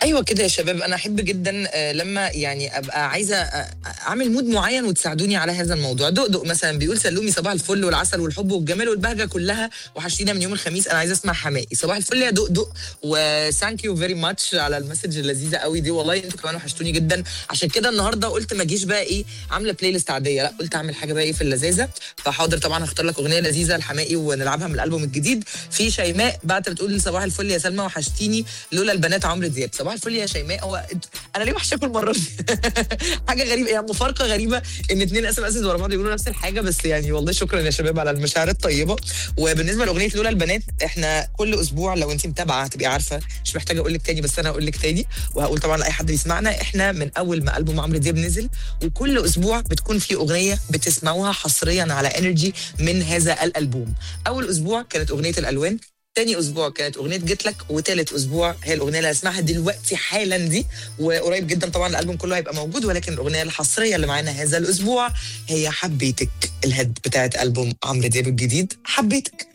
ايوه كده يا شباب انا احب جدا آه، لما يعني ابقى عايزه آه، اعمل مود معين وتساعدوني على هذا الموضوع دقدق مثلا بيقول سلومي صباح الفل والعسل والحب والجمال والبهجه كلها وحشتينا من يوم الخميس انا عايزه اسمع حمائي صباح الفل يا دقدق وثانك يو فيري ماتش على المسج اللذيذه قوي دي والله انتوا كمان وحشتوني جدا عشان كده النهارده قلت ما اجيش بقى ايه عامله بلاي ليست عاديه لا قلت اعمل حاجه بقى ايه في اللذاذه فحاضر طبعا هختار لك اغنيه لذيذه لحمائي ونلعبها من الالبوم الجديد في شيماء بعت بتقول صباح الفل يا سلمى وحشتيني لولا البنات عمرو دياب صباح الفل يا شيماء هو انت- انا ليه وحشاكم المره دي حاجه غريبه يعني مفارقه غريبه ان اتنين اس ام اس ورا بعض يقولوا نفس الحاجه بس يعني والله شكرا يا شباب على المشاعر الطيبه وبالنسبه لاغنيه لولا البنات احنا كل اسبوع لو انت متابعه هتبقي عارفه مش محتاجه اقول لك تاني بس انا هقول لك تاني وهقول طبعا لاي حد بيسمعنا احنا من اول ما البوم عمرو دياب نزل وكل اسبوع بتكون في اغنيه بتسمعوها حصريا على انرجي من هذا الالبوم اول اسبوع كانت اغنيه الالوان تاني اسبوع كانت اغنيه جيت لك وتالت اسبوع هي الاغنيه اللي هسمعها دلوقتي حالا دي وقريب جدا طبعا الالبوم كله هيبقى موجود ولكن الاغنيه الحصريه اللي معانا هذا الاسبوع هي حبيتك الهيد بتاعت البوم عمرو دياب الجديد حبيتك